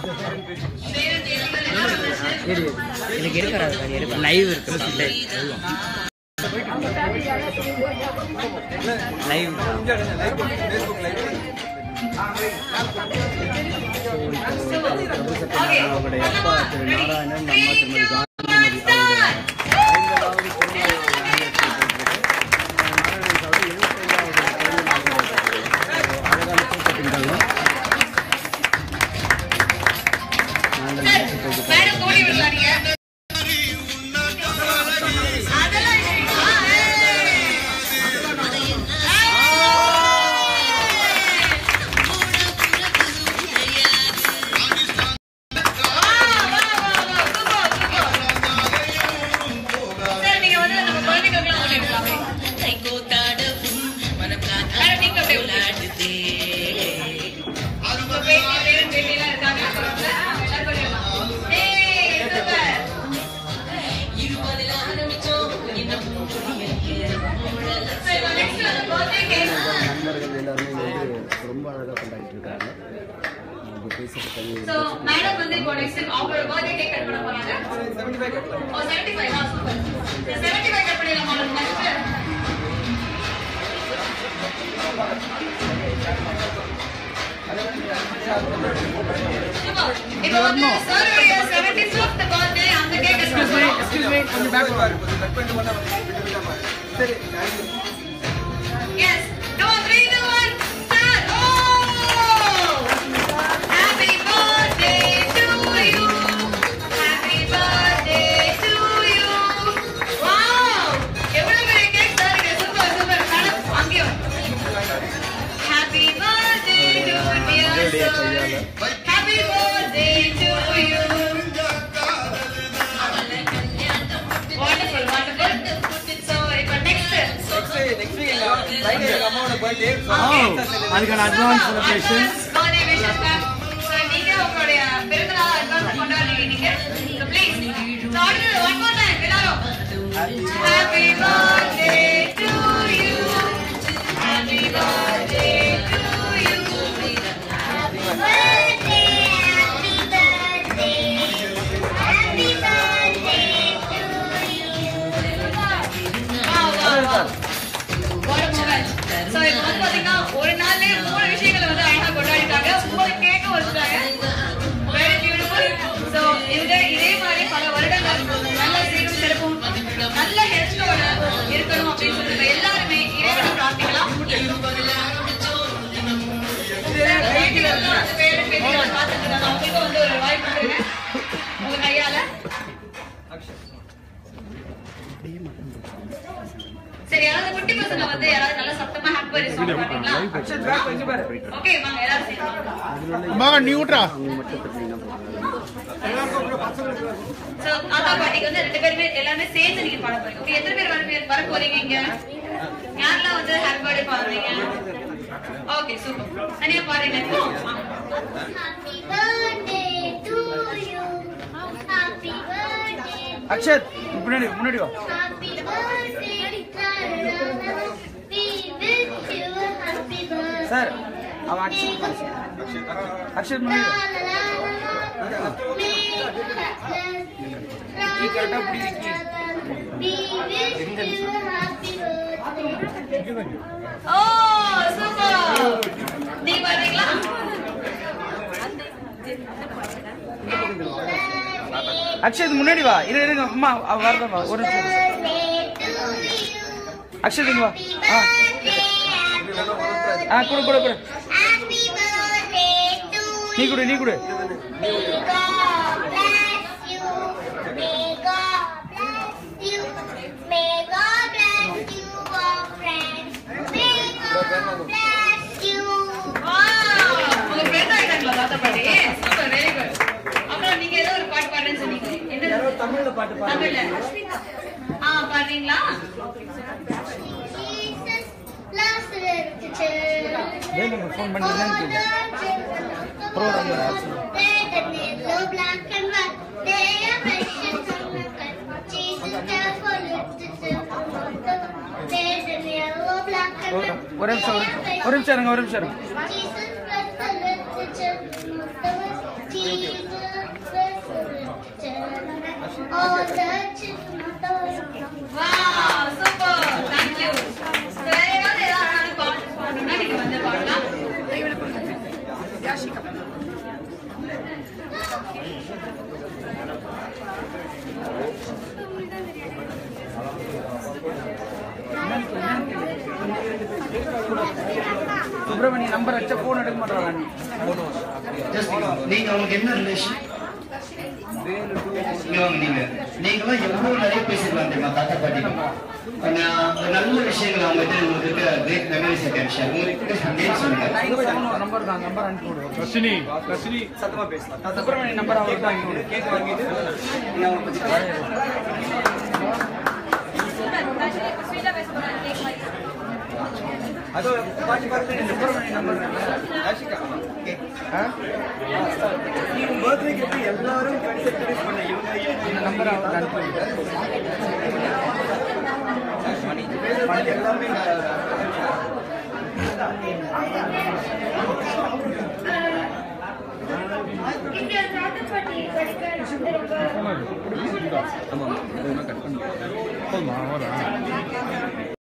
எனக்கு எடுக்கிறாரு எடுக்க லைவ் இருக்கு லைவ் அவருடைய அப்பா திரு நாராயணன் அம்மா திருமதி காந்திமதி அவருடைய ஐந்தாவது திருமண நாராயணன் சாரோட எழுபத்தைந்தாவது அழகான கூட்டத்தின்களும் நாங்கள் நிகழ்ச்சி போயிட்டு மேடம் தோழி விளையாடுங்க அதெல்லாம் இல்லையா? சார், நீங்க வந்து நம்ம குழந்தைகளுக்கெல்லாம் ஓடி இருக்கலாமே. மேடம், நீங்க அப்படியே விளையாடுங்க. உங்க பேத்தி, பேரன், பேத்தியெல்லாம் இருக்காங்க. எல்லாரும் பண்ணிடலாம். ஏய், சூப்பர். So, இப்போ next வந்து birthday cake. நண்பர்கள் எல்லாருமே வந்து ரொம்ப அழகாக கொண்டாடிட்டு இருக்காங்க அவங்க பேசுறது So, madam வந்து இப்போ next அவங்களோட birthday cake cut பண்ண போறாங்க. ஓ, 75, ஆ, super. இந்த 75 cut பண்ணிடலாமா உங்களுக்கு next? Super. இப்போ வந்து sir உடைய 75th birthday, அந்த cake cut பண்ண போறோம். Yes. Come on, three, two, one, start. Oh! Happy birthday to you. Happy birthday to you. Wow! எவ்வளவு பெரிய cake sir இது. Super, super. Madam, அங்கேயும். Happy birthday to dear sir. Happy birthday to you. Wonderful, wonderful. So, இப்போ next. அதுக்கான advance celebration birthday wishes, ma'am. So, நீங்க உங்களுடைய பிறந்தநாள் advance கொண்டாடிட்டீங்க. So, please. So, அடுத்தது one more time, எல்லாரும். Happy birthday to you. Happy birthday to you. Happy birthday, happy birthday. Happy birthday to you. Wow, wow, wow. What a moment. So, இப்போ வந்து பாத்தீங்கன்னா, ஒரு நாள்லயே மூணு விஷயங்களை வந்து அழகா கொண்டாடிட்டாங்க ஒன்பது கேக்கும் வச்சுட்டாங்க வெரி பியூட்டிஃபுல் ஸோ இந்த இதே மாதிரி பல வருடங்கள் நல்ல சீரும் சிறப்பும் நல்ல ஹெல்த்தோட இருக்கணும் அப்படின்னு சொல்லி நம்ம எல்லாருமே இறைவனை பிரார்த்திக்கலாம் வீட்டுல வந்து அந்த பேரன் பேத்திகளை பார்த்துட்டு இருக்காங்க. அவங்களுக்கும் வந்து ஒரு வாய்ப்பு கொடுங்க உங்க கையால சரி யாராவது குட்டி பசங்க வந்து யாராவது நல்லா சத்தமா ஹாப்பி பர்த்டே சாங் பாடுறீங்களா ஓகே வாங்க எல்லாரும் சேர்ந்து மகன் நீ விட்றா அவங்க மட்டும் பார்த்தீங்கன்னா சோ தாத்தா பாட்டிக்கு வந்து ரெண்டு பேருமே எல்லாமே சேர்ந்து நீங்க பாட போறீங்க ஓகே எத்தனை பேர் வர வர போறீங்க இங்க யாரெல்லாம் வந்து ஹாப்பி பர்த்டே பாடுறீங்க ஓகே சூப்பர் தனியா பாடுறீங்க இப்போ Happy birthday to you. Happy birthday. Akshat முன்னாடி முன்னாடி வா Happy birthday. We wish you a happy birthday. Sir அவன் அக்ஷத் அக்ஷத் முன்னாடி வா ஓ சூப்பர் நீங்க பாடுறீங்களா அக்ஷத் முன்னாடி வா இரு இருங்க அம்மா அவ வரதான் வா ஒரு நிமிஷம் அக்ஷத் இங்க வா ஆ ஆ கொடு கொடு கொடு நீ கொடு நீ கொடு Wow! உங்க friend ஆயிட்டாங்களா தாத்தா பாட்டி? Super, very good. அப்புறம் நீங்க ஏதோ ஒரு பாட்டு பாடுறேன்னு சொன்னீங்க. என்னது? தமிழ்ல பாட்டு தமிழ்ல. ஆ, பாடுறீங்களா? வேணுங்க ஃபோன் பண்ணி என்னன்னு கேளு program Black and white, they are precious Jesus died for literature. Red and yellow, black and ஒரு white. ஒரு நிமிஷம் ஒரு நிமிஷம் ஒரு நிமிஷம் இருங்க ஒரு நிமிஷம் இருங்க Jesus was the literature. Jesus All the children. Wow, super. Thank you. வேற ஏதாவது ஏதாவது பாட்டு பாடணும்னா நீங்க வந்து பாடலாம் சுப்பிரமணிய நம்பர் வச்ச போன் எடுக்க மாட்டாளா நீ Just நீங்க அவங்களுக்கு என்ன ரிலேஷன் இங்க வாங்க நீங்க நீங்களாம் எவ்வளவு நிறைய பேசிருக்கலாம் தெரியுமா தாத்தா பாட்டி நான் ஒரு நல்ல விஷயங்கள் அவங்க கிட்ட உங்களுக்கு இருக்க கிரேட் மெமரிஸ் கேன் ஷேர் உங்களுக்கு நேம் சொல்லுங்க நம்பர் தான் நம்பர் அனுப்பி விடுவோம் ரஷினி ரஷினி சத்தமா பேசலாம் சுப்பிரமணிய நம்பர் அவருக்கு அனுப்பி விடு கேக் வாங்கிட்டு நீங்க அவங்க பத்தி அதோ பாட்டி பார்த்து சுப்பிரமணிய நம்பர் யாஷிகா நீங்க பர்த்டேக்கு எப்படி எல்லாரும் கன்செப்ட் பண்ண இவங்க இந்த நம்பர் அவருக்கு அனுப்பி விடு மணி எல்லாமே இங்க தாத்தா பாட்டி படிக்க ஆமாம் கட் பண்ணி போதுமா வரேன்